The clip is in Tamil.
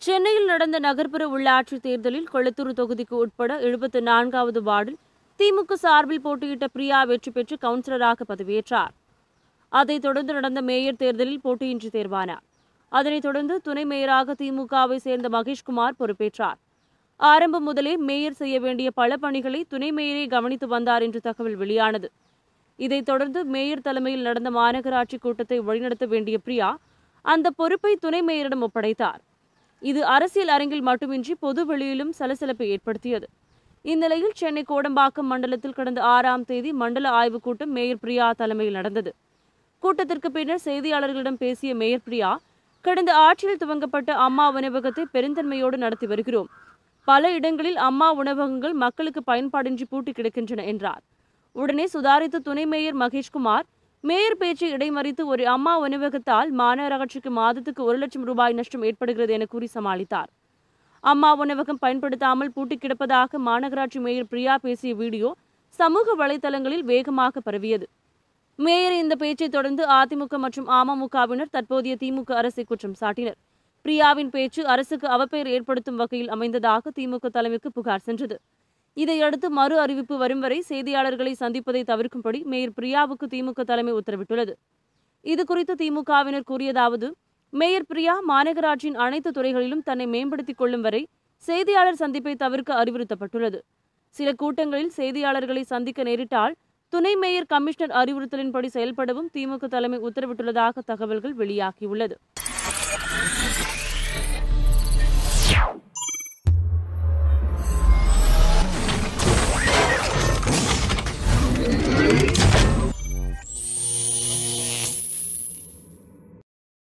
சென்னையில் நடந்த நகர்ப்புற உள்ளாட்சி தேர்தலில் கொளத்தூர் தொகுதிக்கு உட்பட எழுபத்து நான்காவது வார்டில் திமுக சார்பில் போட்டியிட்ட பிரியா வெற்றி பெற்று கவுன்சிலராக பதவியேற்றார் அதைத் தொடர்ந்து நடந்த மேயர் தேர்தலில் போட்டியின்றி தேர்வானார் அதனைத் தொடர்ந்து துணை மேயராக திமுகவை சேர்ந்த மகேஷ்குமார் பொறுப்பேற்றார் ஆரம்பம் முதலே மேயர் செய்ய வேண்டிய பல பணிகளை துணை மேயரே கவனித்து வந்தார் என்று தகவல் வெளியானது இதைத் தொடர்ந்து மேயர் தலைமையில் நடந்த மாநகராட்சி கூட்டத்தை வழிநடத்த வேண்டிய பிரியா அந்த பொறுப்பை துணை மேயரிடம் ஒப்படைத்தார் இது அரசியல் அரங்கில் மட்டுமின்றி பொது வெளியிலும் சலசலப்பை ஏற்படுத்தியது இந்நிலையில் சென்னை கோடம்பாக்கம் மண்டலத்தில் கடந்த ஆறாம் தேதி மண்டல ஆய்வுக் கூட்டம் மேயர் பிரியா தலைமையில் நடந்தது கூட்டத்திற்கு பின்னர் செய்தியாளர்களிடம் பேசிய மேயர் பிரியா கடந்த ஆட்சியில் துவங்கப்பட்ட அம்மா உணவகத்தை பெருந்தன்மையோடு நடத்தி வருகிறோம் பல இடங்களில் அம்மா உணவகங்கள் மக்களுக்கு பயன்பாடின்றி பூட்டி கிடக்கின்றன என்றார் உடனே சுதாரித்த துணை மேயர் மகேஷ்குமார் மேயர் பேச்சை இடைமறித்து ஒரு அம்மா உணவகத்தால் மாநகராட்சிக்கு மாதத்துக்கு ஒரு லட்சம் ரூபாய் நஷ்டம் ஏற்படுகிறது என கூறி சமாளித்தார் அம்மா உணவகம் பயன்படுத்தாமல் பூட்டி கிடப்பதாக மாநகராட்சி மேயர் பிரியா பேசிய வீடியோ சமூக வலைதளங்களில் வேகமாக பரவியது மேயர் இந்த பேச்சை தொடர்ந்து அதிமுக மற்றும் அமமுகவினர் தற்போதைய திமுக அரசை குற்றம் சாட்டினர் பிரியாவின் பேச்சு அரசுக்கு அவப்பெயர் ஏற்படுத்தும் வகையில் அமைந்ததாக திமுக தலைமைக்கு புகார் சென்றது இதையடுத்து மறு அறிவிப்பு வரும் வரை செய்தியாளர்களை சந்திப்பதை தவிர்க்கும்படி மேயர் பிரியாவுக்கு திமுக தலைமை உத்தரவிட்டுள்ளது இதுகுறித்து திமுகவினர் கூறியதாவது மேயர் பிரியா மாநகராட்சியின் அனைத்து துறைகளிலும் தன்னை மேம்படுத்திக் கொள்ளும் வரை செய்தியாளர் சந்திப்பை தவிர்க்க அறிவுறுத்தப்பட்டுள்ளது சில கூட்டங்களில் செய்தியாளர்களை சந்திக்க நேரிட்டால் துணை மேயர் கமிஷனர் அறிவுறுத்தலின்படி செயல்படவும் திமுக தலைமை உத்தரவிட்டுள்ளதாக தகவல்கள் வெளியாகியுள்ளது